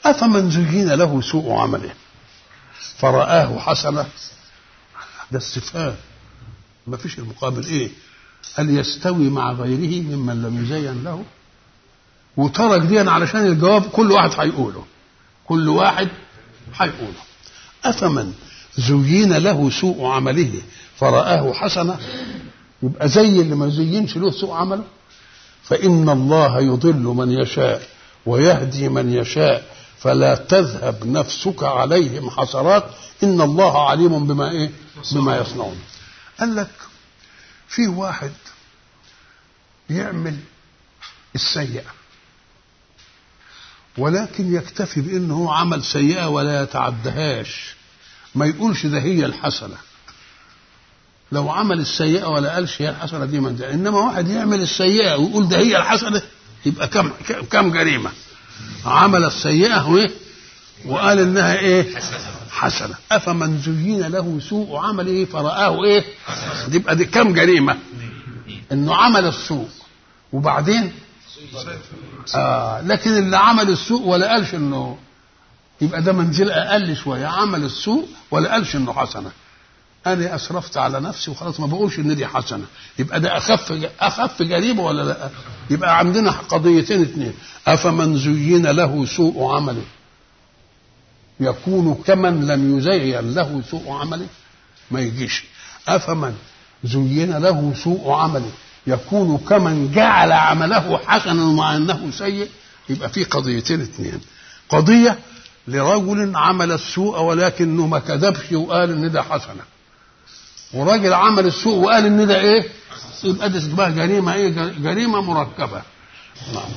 أفمن زين له سوء عمله فرآه حسنة ده استفهام ما فيش المقابل ايه هل يستوي مع غيره ممن لم يزين له وترك دي علشان الجواب كل واحد هيقوله كل واحد هيقوله أفمن زين له سوء عمله فرآه حسنة يبقى زي اللي ما زينش له سوء عمله فإن الله يضل من يشاء ويهدي من يشاء فلا تذهب نفسك عليهم حسرات إن الله عليم بما إيه بما يصنعون قال لك في واحد يعمل السيئة ولكن يكتفي بأنه هو عمل سيئة ولا يتعدهاش ما يقولش ده هي الحسنة لو عمل السيئة ولا قالش هي الحسنة دي من ده إنما واحد يعمل السيئة ويقول ده هي الحسنة يبقى كم كم جريمة عمل السيئة وإيه وقال إنها إيه حسنة أفمن زين له سوء عمله فرآه إيه يبقى دي كم جريمة إنه عمل السوء وبعدين آه لكن اللي عمل السوء ولا قالش إنه يبقى ده منزل أقل شوية عمل السوء ولا قالش إنه حسنة انا اسرفت على نفسي وخلاص ما بقولش ان دي حسنه يبقى ده اخف اخف جريمه ولا لا يبقى عندنا قضيتين اثنين افمن زين له سوء عمله يكون كمن لم يزين له سوء عمله ما يجيش افمن زين له سوء عمله يكون كمن جعل عمله حسنا مع انه سيء يبقى في قضيتين اثنين قضيه لرجل عمل السوء ولكنه ما كذبش وقال ان ده حسنه وراجل عمل السوء وقال ان ده ايه يبقى ده اسمها جريمه ايه جريمه مركبه نعم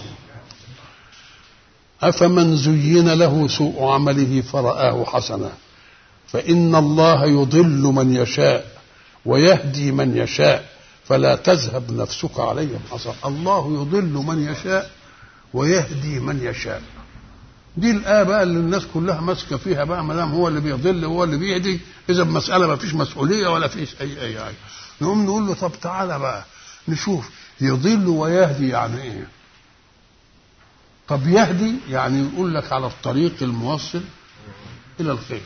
افمن زين له سوء عمله فرآه حسنا فإن الله يضل من يشاء ويهدي من يشاء فلا تذهب نفسك عليهم حسرة الله يضل من يشاء ويهدي من يشاء دي الآية بقى اللي الناس كلها ماسكة فيها بقى ما دام هو اللي بيضل وهو اللي بيهدي إذا مسألة ما فيش مسؤولية ولا فيش أي أي أي نقوم نقول له طب تعالى بقى نشوف يضل ويهدي يعني إيه؟ طب يهدي يعني يقول لك على الطريق الموصل إلى الخير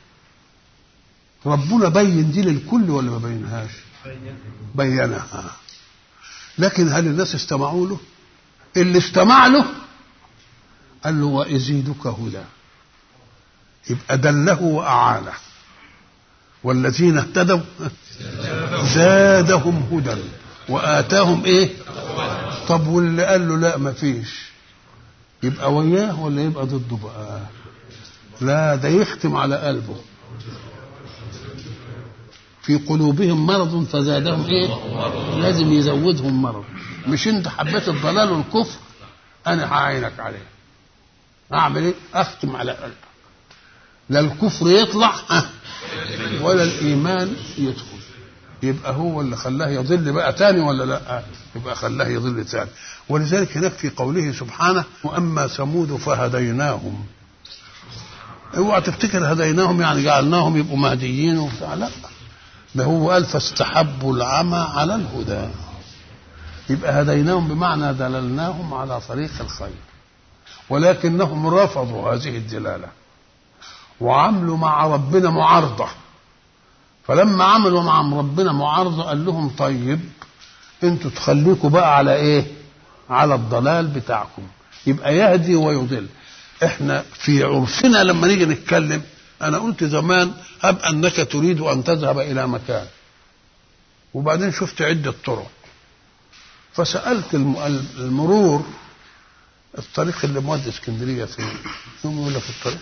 ربنا بين دي للكل ولا ما بينهاش؟ بينها لكن هل الناس استمعوا له؟ اللي استمع له قال له وأزيدك هدى يبقى دله وأعانه والذين اهتدوا زادهم هدى وآتاهم إيه طب واللي قال له لا ما فيش يبقى وياه ولا يبقى ضده بقى لا ده يختم على قلبه في قلوبهم مرض فزادهم ايه لازم يزودهم مرض مش انت حبيت الضلال والكفر انا هعينك عليه اعمل ايه اختم على قلبك لا الكفر يطلع ولا الايمان يدخل يبقى هو اللي خلاه يضل بقى تاني ولا لا يبقى خلاه يضل تاني ولذلك هناك في قوله سبحانه واما ثمود فهديناهم اوعى تفتكر هديناهم يعني جعلناهم يبقوا مهديين وبتاع لا ده هو قال فاستحبوا العمى على الهدى يبقى هديناهم بمعنى دللناهم على طريق الخير ولكنهم رفضوا هذه الدلاله وعملوا مع ربنا معارضه فلما عملوا مع ربنا معارضه قال لهم طيب انتوا تخليكوا بقى على ايه على الضلال بتاعكم يبقى يهدي ويضل احنا في عرفنا لما نيجي نتكلم انا قلت زمان هب انك تريد ان تذهب الى مكان وبعدين شفت عده طرق فسالت المرور الطريق اللي مودي اسكندريه فين؟ يقوم يقول لك الطريق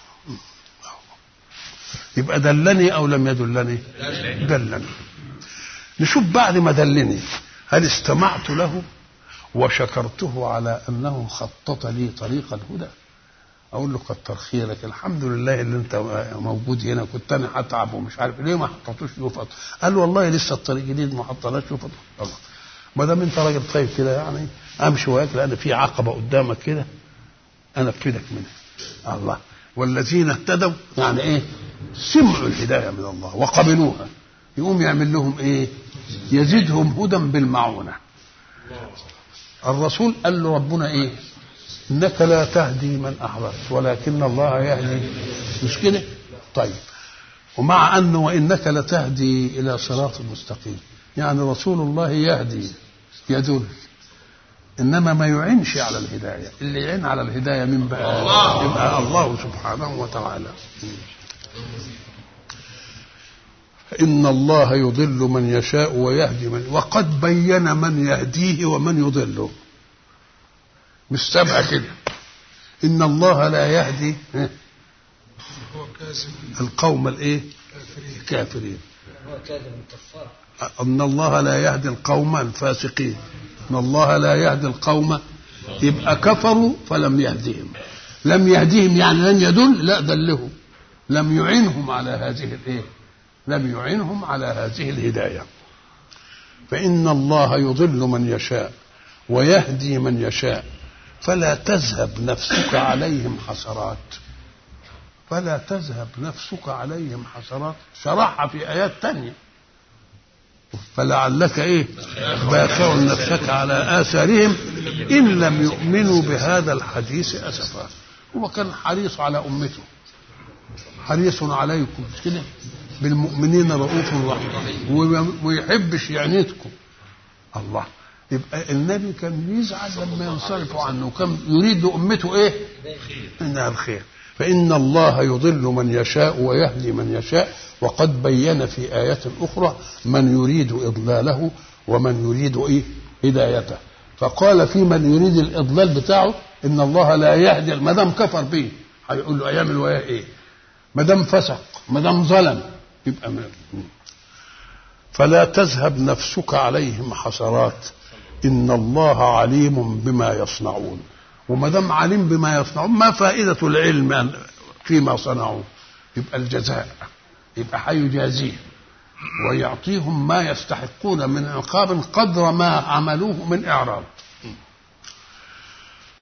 يبقى دلني او لم يدلني؟ دلني نشوف بعد ما دلني هل استمعت له وشكرته على انه خطط لي طريق الهدى اقول له كتر خيرك الحمد لله اللي انت موجود هنا كنت انا هتعب ومش عارف ليه ما حطيتوش يفط قال والله لسه الطريق جديد ما حطيناش يفط الله ما دام انت راجل طيب كده يعني امشي وياك لان في عقبه قدامك كده انا افيدك منها الله والذين اهتدوا يعني ايه سمعوا الهدايه من الله وقبلوها يقوم يعمل لهم ايه يزيدهم هدى بالمعونه الرسول قال له ربنا ايه انك لا تهدي من احببت ولكن الله يهدي مش كده طيب ومع انه وانك لتهدي الى صراط مستقيم يعني رسول الله يهدي يدل انما ما يعينش على الهدايه اللي يعين على الهدايه من بقى الله. يبقى الله سبحانه وتعالى ان الله يضل من يشاء ويهدي من وقد بين من يهديه ومن يضله مش سبعه كده ان الله لا يهدي القوم الايه الكافرين ان الله لا يهدي القوم الفاسقين ان الله لا يهدي القوم يبقى كفروا فلم يهديهم لم يهديهم يعني لم يدل لا دلهم لم يعينهم على هذه الايه لم يعينهم على هذه الهدايه فان الله يضل من يشاء ويهدي من يشاء فلا تذهب نفسك عليهم حسرات فلا تذهب نفسك عليهم حسرات شرحها في ايات تانيه فلعلك ايه باخع نفسك على اثارهم ان لم يؤمنوا بهذا الحديث اسفا هو كان حريص على امته حريص عليكم مش كده بالمؤمنين رؤوف رحيم ويحبش يعنيتكم الله يبقى النبي كان يزعل لما ينصرفوا عنه كان يريد امته ايه انها الخير فان الله يضل من يشاء ويهدي من يشاء وقد بين في آيات أخرى من يريد إضلاله ومن يريد إيه هدايته فقال في من يريد الإضلال بتاعه إن الله لا يهدي ما دام كفر به هيقول له أيام الولاء إيه ما دام فسق ما دام ظلم يبقى ما فلا تذهب نفسك عليهم حسرات إن الله عليم بما يصنعون وما دام عليم بما يصنعون ما فائدة العلم فيما صنعوا يبقى الجزاء يبقى هيجازيهم ويعطيهم ما يستحقون من عقاب قدر ما عملوه من إعراض